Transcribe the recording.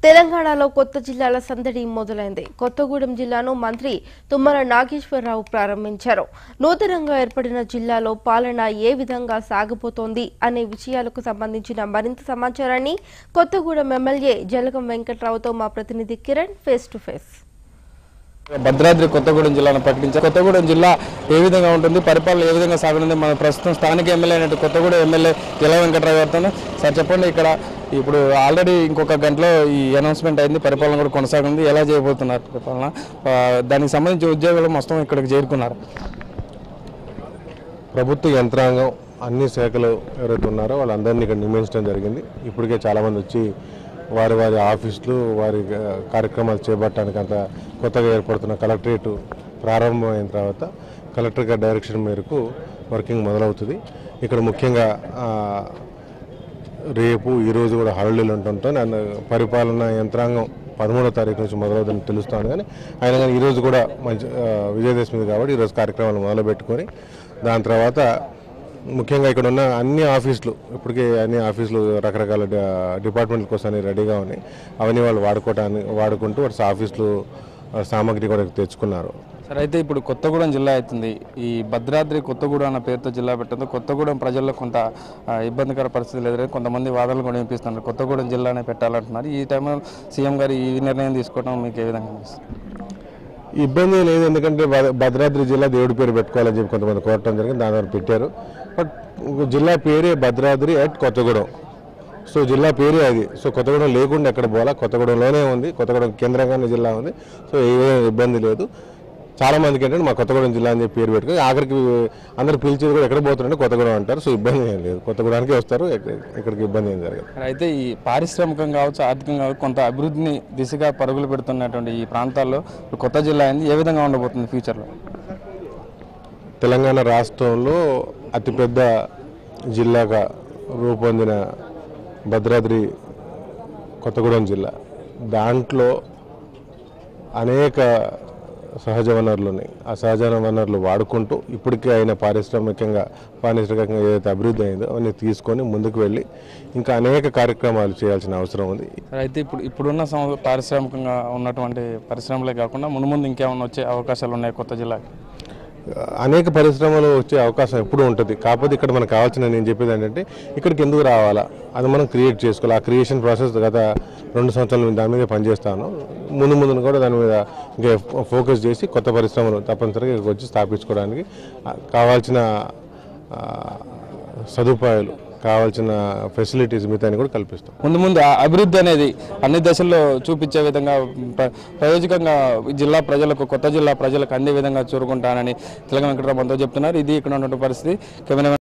తెలంగాణలో కొత్త జిల్లాల సందడి మొదలైంది కొత్తగూడెం జిల్లాను మంత్రి తుమ్మల నాగేశ్వరరావు ప్రారంభించారు నూతనంగా ఏర్పడిన జిల్లాలో పాలన ఏ విధంగా సాగబోతోంది అనే విషయాలకు సంబంధించిన మరింత సమాచారాన్ని కొత్తగూడెం ఎమ్మెల్యే జలగం వెంకట్రావుతో మా ప్రతినిధి Kiran face to face Bhadradri Kothagudem జిల్లాను ప్రకటించారు కొత్తగూడెం జిల్లా ఏ విధంగా ఉంటుంది పరిపాలన ఏ విధంగా సాగనుంది మన ప్రస్తుతం స్థానిక ఎమ్మెల్యే అయినట్టు కొత్తగూడెం ఎమ్మెల్యే జల వెంకటరావు గారితో సార్ చెప్పండి ఇక్కడ ఇప్పుడు ఆల్రెడీ ఇంకొక గంటలో ఈ అనౌన్స్మెంట్ అయింది పరిపాలన కూడా కొనసాగుంది ఎలా చేయబోతున్నారు పరిపాలన ఆ, దానికి సంబంధించి ఉద్యోగులు మొత్తం ఇక్కడికి చేరుకున్నారు ప్రభుత్వ యంత్రాంగం అన్ని శాఖలు ఎవరైతే ఉన్నారో వాళ్ళందరినీ ఇక్కడ నియమించడం జరిగింది ఇప్పటికే చాలామంది వచ్చి వారి వారి ఆఫీసులు వారి ఆ, కార్యక్రమాలు చేపట్టడానికి అంత కొత్తగా ఏర్పడుతున్న కలెక్టరేట్ ప్రారంభమైన తర్వాత కలెక్టర్ గారి డైరెక్షన్ మేరకు వర్కింగ్ మొదలవుతుంది ఇక్కడ ముఖ్యంగా ఆ, రేపు ఈరోజు కూడా హాలిడేలు ఉండటంతో నన్ను పరిపాలన యంత్రాంగం పదమూడో తారీఖు నుంచి మొదలవుతుందని తెలుస్తాను కానీ అయినా కానీ ఈరోజు కూడా మంచి ఆ, విజయదశమి కాబట్టి ఈరోజు కార్యక్రమాలు మొదలుపెట్టుకొని దాని తర్వాత ముఖ్యంగా ఇక్కడ ఉన్న అన్ని ఆఫీసులు ఇప్పటికే అన్ని ఆఫీసులు రకరకాల డి- డిపార్ట్మెంట్ల కోసం అన్ని రెడీగా ఉన్నాయి అవన్నీ వాళ్ళు వాడుకోవటానికి వాడుకుంటూ వాటి ఆఫీసులు ఆ, సామాగ్రి కూడా తెచ్చుకున్నారు సరే అయితే ఇప్పుడు కొత్తగూడెం జిల్లా అవుతుంది ఈ భద్రాద్రి కొత్తగూడెం అన్న పేరుతో జిల్లా పెట్టడంతో కొత్తగూడెం ప్రజల్లో కొంత ఆ, ఇబ్బందికర పరిస్థితులు ఎదురై కొంతమంది వాదనలు కూడా వినిపిస్తున్నారు కొత్తగూడెం జిల్లానే పెట్టాలంటున్నారు ఈ టైంలో సీఎం గారు ఈ నిర్ణయం తీసుకోవడం మీకు ఏ విధంగా అనిపిస్తుంది ఇబ్బంది లేదు ఎందుకంటే భద్ర- భద్రాద్రి జిల్లా దేవుడి పేరు పెట్టుకోవాలని చెప్పి కొంతమంది కోరటం జరిగింది దాని ద్వారా పెట్టారు బట్ జిల్లా పేరే భద్రాద్రి అట్ కొత్తగూడెం సో జిల్లా పేరే అది సో కొత్తగూడెం లేకుండా ఎక్కడ పోవాలా కొత్తగూడెంలోనే ఉంది కొత్తగూడెం కేంద్రంగానే జిల్లా ఉంది సో ఏ విధమైన ఇబ్బంది లేదు చాలా మందికి ఏంటంటే మా కొత్తగూడెం జిల్లా అని చెప్పి పేరు పెట్టుకుని ఆఖరికి అందరు పిలిచేది కూడా ఎక్కడ పోతున్నారంటే కొత్తగూడెం అంటారు సో ఇబ్బంది ఏం లేదు కొత్తగూడానికి వస్తారు ఎక్క- ఇక్కడికి ఇబ్బంది ఏం జరగదు మరి అయితే ఈ పారిశ్రామికంగా కావచ్చు ఆర్థికంగా కావచ్చు కొంత అభివృద్ధిని దిశగా పరుగులు పెడుతున్నటువంటి ఈ ప్రాంతాల్లో ఇప్పుడు కొత్త జిల్లా అయింది ఏ విధంగా ఉండబోతుంది ఫ్యూచర్లో తెలంగాణ రాష్ట్రంలో అతిపెద్ద జిల్లాగా రూపొందిన భద్రాద్రి కొత్తగూడెం జిల్లా దాంట్లో అనేక సహజ వనరులు ఉన్నాయి ఆ సహజ వనరులు వాడుకుంటూ ఇప్పటికే అయిన పారిశ్రామికంగా పారిశ్రామికంగా ఏదైతే అభివృద్ధి అయిందో అవన్నీ తీసుకొని ముందుకు వెళ్ళి ఇంకా అనేక కార్యక్రమాలు చేయాల్సిన అవసరం ఉంది సరే అయితే ఇప్పుడు ఇప్పుడున్న సం- పారిశ్రామికంగా ఉన్నటువంటి పరిశ్రమలే కాకుండా ముందు ముందు ఇంకేమైనా వచ్చే అవకాశాలు ఉన్నాయి కొత్త జిల్లాకి అనేక పరిశ్రమలు వచ్చే అవకాశం ఎప్పుడూ ఉంటుంది కాకపోతే ఇక్కడ మనకు కావాల్సిన నేను చెప్పేది ఏంటంటే ఇక్కడికి ఎందుకు రావాలా అది మనం క్రియేట్ చేసుకోవాలి ఆ క్రియేషన్ ప్రాసెస్ గత రెండు సంవత్సరాల నుంచి దాని మీద పనిచేస్తాను ముందు ముందు కూడా దాని మీద ఇంకా ఫోకస్ చేసి కొత్త పరిశ్రమలు తప్పనిసరిగా ఇక్కడికి వచ్చి స్థాపించుకోవడానికి ఆ, కావాల్సిన ఆ, సదుపాయాలు కావాల్సిన ఫెసిలిటీస్ మిగతాన్ని కూడా కల్పిస్తాం ముందు ముందు ఆ అభివృద్ధి అనేది అన్ని దశల్లో చూపించే విధంగా ప్ర- ప్రయోజకంగా ఈ జిల్లా ప్రజలకు కొత్త జిల్లా ప్రజలకు అందే విధంగా చూరుకుంటానని తెలంగాణ వెంకటరావు మనతో చెప్తున్నారు ఇది ఇక్కడ ఉన్నటువంటి పరిస్థితి కెమెరా